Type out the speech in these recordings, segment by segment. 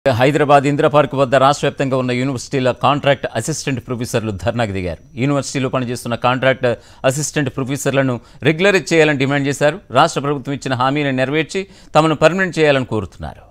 Hyderabad Indira park వద్ద రాష్ట్ర వ్యాప్తంగా ఉన్న యూనివర్సిటీల కాంట్రాక్ట్ అసిస్టెంట్ ప్రొఫెసర్లు ధర్నాకు దిగారు యూనివర్సిటీలో పనిచేస్తున్న కాంట్రాక్ట్ అసిస్టెంట్ ప్రొఫెసర్లను రెగ్యులరైజ్ చేయాలని డిమాండ్ చేశారు రాష్ట్ర ప్రభుత్వం ఇచ్చిన హామీని నెరవేర్చి తమను పర్మనెంట్ చేయాలని కోరుతున్నారు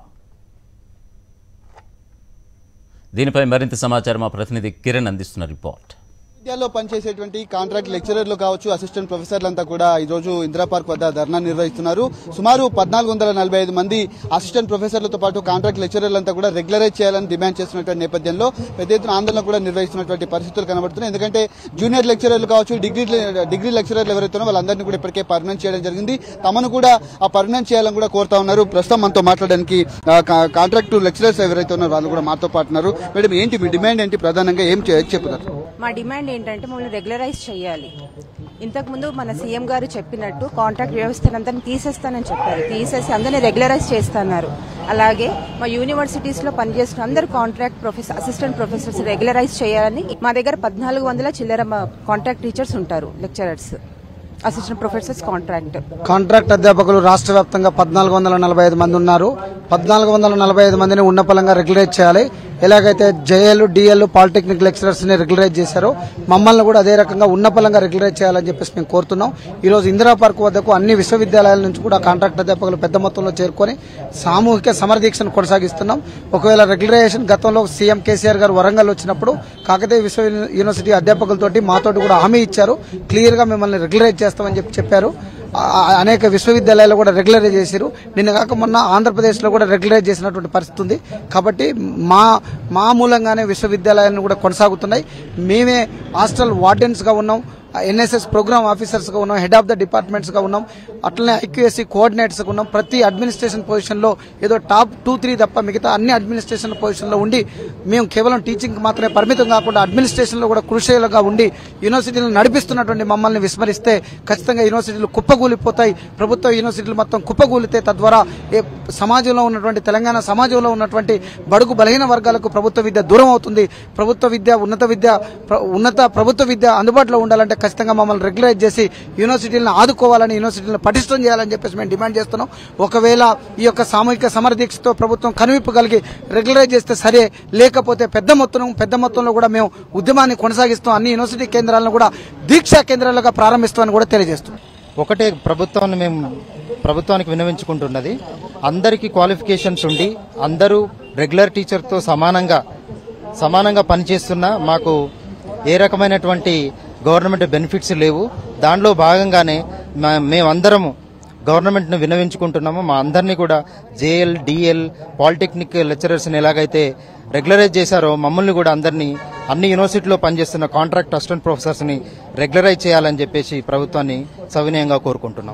దీనిపై మరింత సమాచారం మా ప్రతినిధి కిరణ్ అందిస్తున్న రిపోర్ట్ విద్యాలో పనిచేసేటువంటి కాంట్రాక్ట్ లెక్చరర్లు కావచ్చు అసిస్టెంట్ ప్రొఫెసర్లంతా కూడా ఈ రోజు ఇందిరా పార్క్ వద్ద ధర్నా నిర్వహిస్తున్నారు సుమారు పద్నాలుగు వందల నలభై ఐదు మంది అసిస్టెంట్ ప్రొఫెసర్లతో పాటు కాంట్రాక్ట్ లెక్చరర్లంతా కూడా రెగ్యులరైజ్ చేయాలని డిమాండ్ చేస్తున్నటువంటి నేపథ్యంలో పెద్ద ఎత్తున ఆందోళన కూడా నిర్వహిస్తున్నటువంటి పరిస్థితులు కనబడుతున్నాయి ఎందుకంటే జూనియర్ లెక్చరర్లు కావచ్చు డిగ్రీ డిగ్రీ లెక్చరర్లు ఎవరైతే ఉన్నారో వాళ్ళందరినీ కూడా ఇప్పటికే పర్మనెంట్ చేయడం జరిగింది తమను కూడా ఆ పర్మనెంట్ చేయాలని కూడా కోరుతా ఉన్నారు ప్రస్తుతం మనతో మాట్లాడడానికి ఆ, కా- కాంట్రాక్ట్ లెక్చరర్స్ ఎవరైతే ఉన్నారో వాళ్ళు కూడా మాతో పాటు ఉన్నారు మేడం ఏంటి మీ డిమాండ్ ఏంటి ప్రధానంగా ఏం చే- చెప్తున్నారు మా డిమాండ్ ఏంటంటే మమ్మల్ని రెగ్యులరైజ్ చేయాలి ఇంతకుముందు మన సీఎం గారు చెప్పినట్టు కాంట్రాక్ట్ వ్యవస్థనంతా తీసేస్తానని చెప్పారు తీసేసి అందరినీ రెగ్యులరైజ్ చేస్తున్నారు అలాగే మా యూనివర్సిటీస్ లో పనిచేస్తున్న అందరు contract professor assistant professors regularise చేయాలని మా దగ్గర పద్నాలుగు వందల చిల్లర కాంట్రాక్ట్ టీచర్స్ ఉంటారు lecturers assistant professors contract contract అధ్యాపకులు రాష్ట్ర వ్యాప్తంగా పద్నాలుగు వందల నలభై ఐదు మంది ఉన్నారు పద్నాలుగు వందల నలభై ఐదు మందిని ఉన్నపలంగా రెగ్యులేట్ చేయాలి ఎలాగైతే జేఎల్ డిఎల్ పాలిటెక్నిక్ లెక్చరర్స్ ని రెగ్యులరైజ్ చేశారో మమ్మల్ని కూడా అదే రకంగా ఉన్నపలంగా రెగ్యులరైజ్ చేయాలని చెప్పేసి మేము కోరుతున్నాం ఈ రోజు ఇందిరా పార్క్ వద్దకు అన్ని విశ్వవిద్యాలయాల నుంచి కూడా కాంట్రాక్ట్ అధ్యాపకులు పెద్ద మొత్తంలో చేరుకొని సామూహిక సమరదీక్షను కొనసాగిస్తున్నాం ఒకవేళ రెగ్యులరైజేషన్ గతంలో సీఎం కేసీఆర్ గారు వరంగల్ వచ్చినప్పుడు కాకతీయ విశ్వ యూనివర్సిటీ అధ్యాపకులతోటి మాతోటి కూడా హామీ ఇచ్చారు క్లియర్ గా మిమ్మల్ని రెగ్యులరైజ్ చేస్తామని చెప్పి చెప్పారు ఆ- ఆ- అనేక విశ్వవిద్యాలయాలు కూడా రెగ్యులరైజ్ చేశారు నిన్న కాక మొన్న ఆంధ్రప్రదేశ్లో కూడా రెగ్యులరైజ్ చేసినటువంటి పరిస్థితి ఉంది కాబట్టి మా మా మూలంగానే విశ్వవిద్యాలయాలను కూడా కొనసాగుతున్నాయి మేమే హాస్టల్ వార్డెన్స్గా ఉన్నాం ఎన్ఎస్ఎస్ ప్రోగ్రామ్ ఆఫీసర్స్గా ఉన్నాం హెడ్ ఆఫ్ ద డిపార్ట్మెంట్స్గా ఉన్నాం అట్లనే ఐక్యూఎస్సీ కోఆర్డినేటర్స్గా ఉన్నాం ప్రతి అడ్మినిస్ట్రేషన్ పొజిషన్లో ఏదో టాప్ టూ త్రీ తప్ప మిగతా అన్ని అడ్మినిస్ట్రేషన్ పొజిషన్లో ఉండి మేము కేవలం టీచింగ్ మాత్రమే పరిమితం కాకుండా అడ్మినిస్ట్రేషన్లో కూడా కృషిగా ఉండి యూనివర్సిటీలను నడిపిస్తున్నటువంటి మమ్మల్ని విస్మరిస్తే ఖచ్చితంగా యూనివర్సిటీలు కుప్పగూలిపోతాయి ప్రభుత్వ యూనివర్సిటీలు మొత్తం కుప్పగూలితే తద్వారా ఏ సమాజంలో ఉన్నటువంటి తెలంగాణ సమాజంలో ఉన్నటువంటి బడుగు బలహీన వర్గాలకు ప్రభుత్వ విద్య దూరం అవుతుంది ప్రభుత్వ విద్య ఉన్నత విద్య ప్ర- ఉన్నత ప్రభుత్వ విద్య అందుబాటులో ఉండాలంటే ఖచ్చితంగా మమ్మల్ని రెగ్యులైజ్ చేసి యూనివర్సిటీలను ఆదుకోవాలని యూనివర్సిటీలను పటిష్టం చేయాలని చెప్పేసి మేము డిమాండ్ చేస్తున్నాం ఒకవేళ ఈ యొక్క సామూహిక సమర దీక్షతో ప్రభుత్వం కనువిప్పు కలిగి రెగ్యులరైజ్ చేస్తే సరే లేకపోతే పెద్ద మొత్తం పెద్ద మొత్తంలో కూడా మేము ఉద్యమాన్ని కొనసాగిస్తాం అన్ని యూనివర్సిటీ కేంద్రాలను కూడా దీక్షా కేంద్రాలుగా ప్రారంభిస్తామని కూడా తెలియజేస్తున్నాం ఒకటే ప్రభుత్వాన్ని మేము ప్రభుత్వానికి విన్నవించుకుంటున్నది అందరికీ క్వాలిఫికేషన్స్ ఉండి అందరూ రెగ్యులర్ టీచర్తో సమానంగా సమానంగా పనిచేస్తున్నా మాకు ఏ రకమైనటువంటి గవర్నమెంట్ బెనిఫిట్స్ లేవు దానిలో భాగంగానే మా- మేమందరము గవర్నమెంట్ను విన్నవించుకుంటున్నాము మా అందరినీ కూడా జేఎల్ డిఎల్ పాలిటెక్నిక్ లెక్చరర్స్ని ఎలాగైతే రెగ్యులరైజ్ చేశారో మమ్మల్ని కూడా అందరినీ అన్ని యూనివర్సిటీలో పనిచేస్తున్న కాంట్రాక్ట్ అసిస్టెంట్ ప్రొఫెసర్స్ని రెగ్యులరైజ్ చేయాలని చెప్పేసి ప్రభుత్వాన్ని సవినయంగా కోరుకుంటున్నాం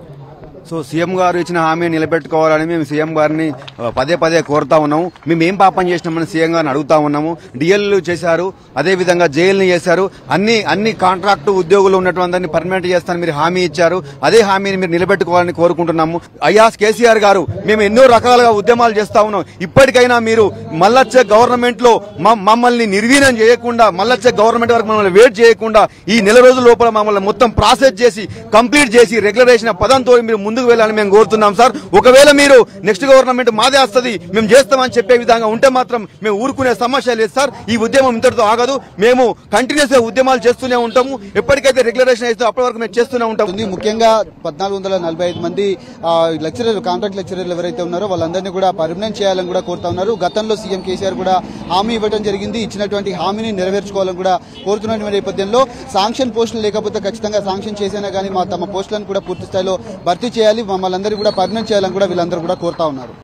సో సీఎం గారు ఇచ్చిన హామీ నిలబెట్టుకోవాలని మేము సీఎం గారిని ఆ, పదే పదే కోరుతా ఉన్నాము మేము ఏం పాపం చేసినామని సీఎం గారిని అడుగుతా ఉన్నాము డిఎల్ చేశారు అదే విధంగా జైల్ని చేశారు అన్ని అన్ని కాంట్రాక్టు ఉద్యోగులు ఉన్నటువంటి పర్మనెంట్ చేస్తానని మీరు హామీ ఇచ్చారు అదే హామీని మీరు నిలబెట్టుకోవాలని కోరుకుంటున్నాము అయ్యా కేసీఆర్ గారు మేము ఎన్నో రకాలుగా ఉద్యమాలు చేస్తా ఉన్నాం ఇప్పటికైనా మీరు మళ్ళొచ్చే గవర్నమెంట్ లో మ- మమ్మల్ని నిర్వీర్యం చేయకుండా మళ్ళొచ్చే గవర్నమెంట్ వరకు మమ్మల్ని వెయిట్ చేయకుండా ఈ నెల రోజుల లోపల మమ్మల్ని మొత్తం ప్రాసెస్ చేసి కంప్లీట్ చేసి రెగ్యులరేషన్ పదంతో మీరు ముందుకు వెళ్ళాలని మేము కోరుతున్నాం సార్ ఒకవేళ మీరు నెక్స్ట్ గవర్నమెంట్ మాదే వస్తుంది మేము చేస్తామని చెప్పే విధంగా ఉంటే మాత్రం మేము ఊరుకునే సమస్య లేదు సార్ ఈ ఉద్యమం ఇంతటితో ఆగదు మేము కంటిన్యూస్ గా ఉద్యమాలు చేస్తూనే ఉంటాము ఎప్పటికైతే రెగ్యులరేషన్ అయితే అప్పటి వరకు మేము చేస్తూనే ఉంటాము ఉంది ముఖ్యంగా పద్నాలుగు వందల నలభై ఐదు మంది లెక్చరర్ కాంట్రాక్ట్ లెక్చరర్లు ఎవరైతే ఉన్నారో వాళ్ళందరినీ కూడా పర్మనెంట్ చేయాలని కూడా కోరుతా ఉన్నారు గతంలో సీఎం కేసీఆర్ కూడా హామీ ఇవ్వడం జరిగింది ఇచ్చినటువంటి హామీని నెరవేర్చుకోవాలని కూడా కోరుతున్నటువంటి నేపథ్యంలో శాంక్షన్ పోస్టులు లేకపోతే ఖచ్చితంగా శాంక్షన్ చేసినా కానీ మా తమ పోస్టులను కూడా పూర్తి స్థాయిలో భర్తీ చేయాలి మమ్మల్ని అందరూ కూడా పర్మనెంట్ చేయాలని కూడా వీళ్ళందరూ కూడా కోరుతా ఉన్నారు